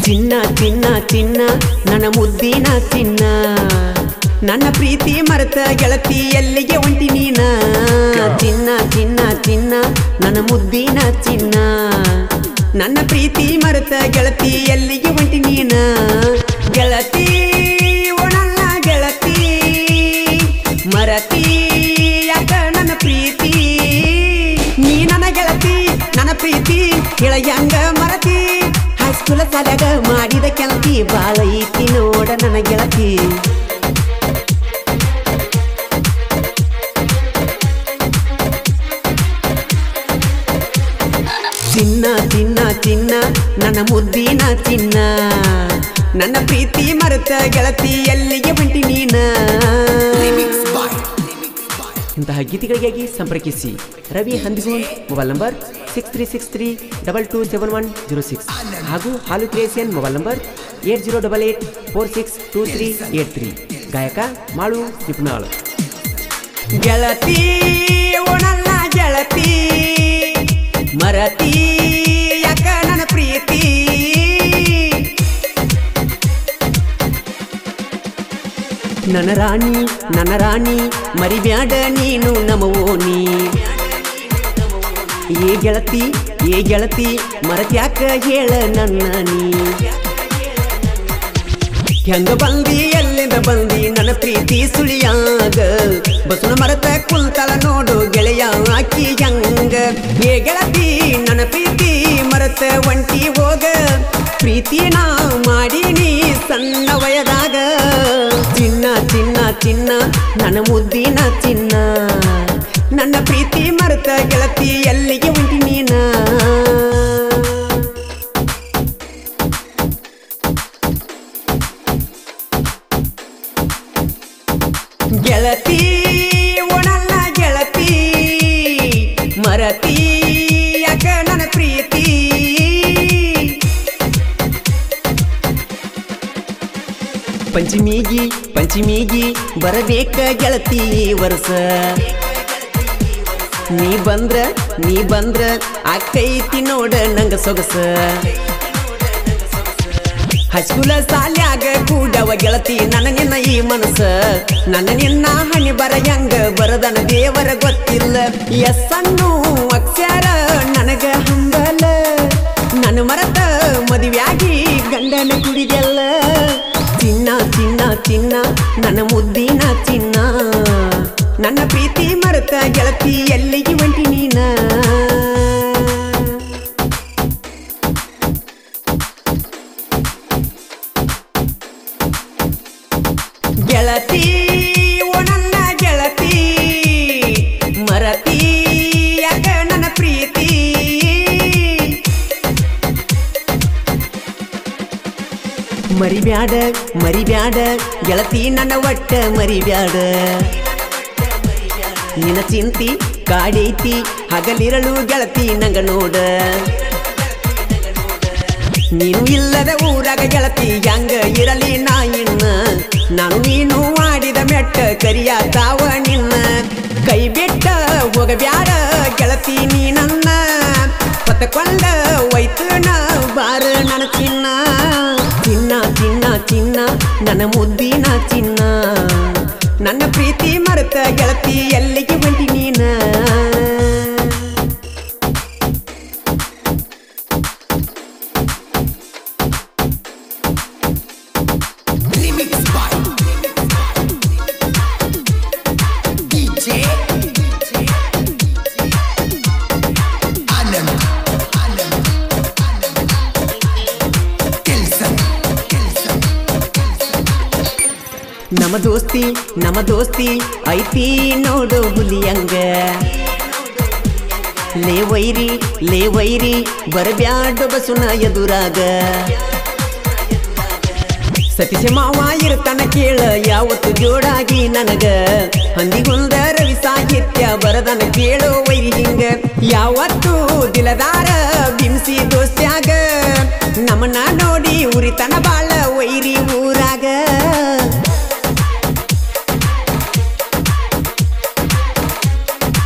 ಚಿನ್ನ ಚಿನ್ನ ಚಿನ್ನ ನನ್ನ ಮುದ್ದಿನ ಚಿನ್ನ ನನ್ನ ಪ್ರೀತಿ ಮರೆತ ಗೆಳತಿ ಎಲ್ಲಿಗೆ ಹೊಂಟಿ ನೀನ ಚಿನ್ನ ಚಿನ್ನ ಚಿನ್ನ ನನ್ನ ಮುದ್ದಿನ ಚಿನ್ನ ನನ್ನ ಪ್ರೀತಿ ಮರೆತ ಗೆಳತಿ ಎಲ್ಲಿಗೆ ಹೊಂಟಿ ನೀನ ಗೆಳತಿ ಒಣಲ್ಲ ಗೆಳತಿ ಮರತಿ ಯಾಕ ನನ್ನ ಪ್ರೀತಿ ನೀ ನನ್ನ ಗೆಳತಿ ನನ್ನ ಪ್ರೀತಿ ಕೆಳಗ್ಯಾಂಗ ಮರತಿ ಹೈಸ್ಕೂಲ ಸಾಲಾಗ ಮಾಡಿದ ಕೆಲತಿ ಬಾಳ ಐತಿ ನೋಡ ನನ್ನ ಗೆಳತಿ ಚಿನ್ನ ಚಿನ್ನ ಚಿನ್ನ ನನ್ನ ಮುದ್ದಿನ ಚಿನ್ನ ನನ್ನ ಪ್ರೀತಿ ಮರೆತ ಗೆಳತಿ ಎಲ್ಲಿಗೆ ಬಂಟಿ ನೀನ ಇಂತಹ ಗೀತೆಗಳಿಗಾಗಿ ಸಂಪರ್ಕಿಸಿ Ravi Handigon mobile number six three six three double two seven one zero six ಹಾಗೂ Halu creation mobile number eight zero double eight four six two three eight three ಗಾಯಕ ಮಾಳು ನಿಪುಣಾಳು ಗೆಳತಿ ಒಣಲ್ಲ ಗೆಳತಿ ಮರತಿ ಯಾಕ ನನ್ನ ಪ್ರೀತಿ ನನ್ನ ರಾಣಿ ನನ್ನ ರಾಣಿ ಮರಿಬ್ಯಾಡ ನೀನು ನಮವೋನಿ ಏ ಗೆಳತಿ ಏ ಗೆಳತಿ ಮರತ್ಯಾಕ ಹೇಳ ನನ್ನ ನೀ ಹೆಂಗ ಬಂದಿ ಎಲ್ಲಿಂದ ಬಂದಿ ನನ್ನ ಪ್ರೀತಿ ಸುಳಿಯಾಗ ಬಸವನ ಮರತ ಕುಂತಲ ನೋಡು ಗೆಳೆಯ ಆಕಿ ಹೆಂಗ ಏ ಗೆಳತಿ ನನ್ನ ಪ್ರೀತಿ ಮರತ ಒಂಟಿ ಹೋಗ ಪ್ರೀತಿ ನಾ ಮಾಡೀನಿ ಸಣ್ಣ ವಯದಾಗ ಚಿನ್ನ ಚಿನ್ನ ಚಿನ್ನ ನನ್ನ ಮುದ್ದಿನ ಚಿನ್ನ ನನ್ನ ಪ್ರೀತಿ ಮರೆತ ಗೆಳತಿ ಎಲ್ಲಿಗೆ ಉಂಟಿ ನೀನ ಗೆಳತಿ ಒಣಲ್ಲ ಗೆಳತಿ ಮರತಿ ಯಾಕ ನನ್ನ ಪ್ರೀತಿ ಪಂಚಮಿಗಿ ಪಂಚಮಿಗಿ ಬರಬೇಕ ಗೆಳತಿ ಈ ವರ್ಷ ನೀ ಬಂದ್ರ ನೀ ಬಂದ್ರ ಆಕೈತಿ ನೋಡ ನಂಗ ಸೊಗಸ ಹೈಸ್ಕೂಲ ಸಾಲ್ಯಾಗ ಕೂಡವ ಗೆಳತಿ ನನ್ನ ನಿನ್ನ ಈ ಮನಸ್ಸ ನನ್ನ ನಿನ್ನ ಹಣಿ ಬರ ಹೆಂಗ ಬರದನ ದೇವರ ಗೊತ್ತಿಲ್ಲ ಎಸ್ಸನ್ನು ಅಕ್ಷರ ನನಗ ಹಂಬಲ ನನ್ನ ಮರತ ಮದುವೆಯಾಗಿ ಗಂಡನ ಕುಡಿದೆಲ್ಲ ಚಿನ್ನ ಚಿನ್ನ ಚಿನ್ನ ನನ್ನ ಮುದ್ದಿನ ಚಿನ್ನ ನನ್ನ ಪ್ರೀತಿ ಮರೆತ ಗೆಳತಿ ಎಲ್ಲಿಗೆ ಒಂಟಿ ನೀನ ಗೆಳತಿ ಒಣಲ್ಲ ಗೆಳತಿ ಮರತಿ ಯಾಕ ನನ್ನ ಪ್ರೀತಿ ಮರಿಬ್ಯಾಡ ಮರಿಬ್ಯಾಡ ಗೆಳತಿ ನನ್ನ ಒಟ್ಟ ಮರಿಬ್ಯಾಡ ನಿನ್ನ ಚಿಂತಿ ಕಾಡೈತಿ ಹಗಲಿರಳು ಗೆಳತಿ ನಂಗ ನೋಡ ನೀನು ಇಲ್ಲದ ಊರಾಗ ಗೆಳತಿ ಹೆಂಗ ಇರಲಿ ನಾ ಇನ್ನ ನಾನು ನೀನು ಆಡಿದ ಮೆಟ್ಟ ಕರಿಯ ತಾವ ನಿನ್ನ ಕೈ ಬಿಟ್ಟ ಹೋಗಬ್ಯಾಡ ಗೆಳತಿ ನೀ ನನ್ನ ಹೊತ್ತಕೊಂಡ ಒಯ್ತು ನಾ ಬಾರ ನನ್ನ ಚಿನ್ನ ಚಿನ್ನ ಚಿನ್ನ ಚಿನ್ನ ನನ್ನ ಮುದ್ದಿನ ಚಿನ್ನ ನನ್ನ ಪ್ರೀತಿ ಮರೆತ ಗೆಳತಿ ಎಲ್ಲಿಗೆ ಬಂಟಿ ನೀನ Remix by DJ Anand Anand Kelson Kelson ನಮ್ಮ ದೋಸ್ತಿ ನಮ್ಮ ದೋಸ್ತಿ ಐತಿ ನೋಡು ಹುಲಿಯಂಗ ಲೇ ವೈರಿ ಲೇ ವೈರಿ ಬರಬ್ಯಾಡ ಬಸುನ ಎದುರಾಗ ಸತೀಶ ಮಾವ ಇರ್ತಾನ ಕೇಳ ಯಾವತ್ತು ಜೋಡಾಗಿ ನನಗ ಹಂದಿಗುಂದ ರವಿ ಸಾಹಿತ್ಯ ಬರದನ ಕೇಳೋ ವೈರಿ ಹಿಂಗ ಯಾವತ್ತು ದಿಲದಾರ ಬಿಂಸಿ ದೋಸ್ತ್ಯಾಗ ನಮ್ಮನ್ನ ನೋಡಿ ಉರಿತನ ಬಾಳ ವೈರಿ ಊರಾಗ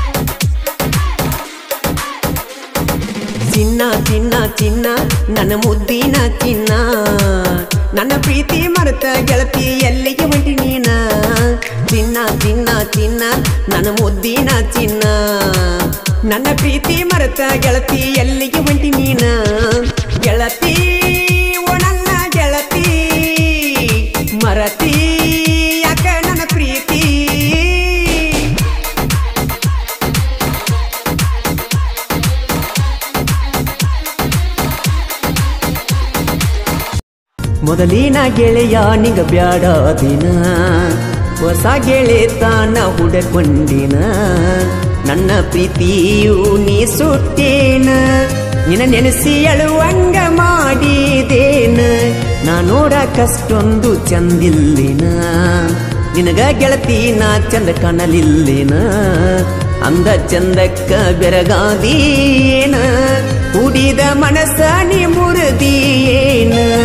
ಚಿನ್ನ ಚಿನ್ನ ಚಿನ್ನ ನನ್ನ ಮುದ್ದ ಮುದ್ದಿನ ಚಿನ್ನ ನನ್ನ ಪ್ರೀತಿ ಮರೆತ ಗೆಳತಿ ಎಲ್ಲಿಗೆ ಹೊಂಟಿ ನೀನ ಚಿನ್ನ ಚಿನ್ನ ಚಿನ್ನ ನನ್ನ ಮುದ್ದಿನ ಚಿನ್ನ ನನ್ನ ಪ್ರೀತಿ ಮರೆತ ಗೆಳತಿ ಎಲ್ಲಿಗೆ ಹೊಂಟಿ ನೀನ ಗೆಳತಿ ಓ ನನ್ನ ಗೆಳತಿ ಮರತಿ ಯಾಕ ನನ್ನ ಪ್ರೀತಿ ಮೊದಲಿನ ಗೆಳೆಯ ನಿಗ ಬ್ಯಾಡ ದಿನ ಹೊಸ ಗೆಳೆತನ ಹುಡಕೊಂಡಿನ ನನ್ನ ಪ್ರೀತಿಯು ನೀ ಸುಟ್ಟೇನ ನಿನ್ನ ನೆನೆಸಿ ಅಳುವಂಗ ಮಾಡಿದೇನ ನಾ ನೋಡಕಷ್ಟೊಂದು ಚಂದಿಲ್ಲಿನ ನಿನಗ ಗೆಳತಿ ನಾ ಚಂದ ಕಾಣಲಿಲ್ಲಿನ ಅಂದ ಚಂದಕ್ಕ ಬೆರಗಾದೀನ ಕುಡಿದ ಮನಸ್ಸ ನೀ ಮುರಿದಿಯೇನ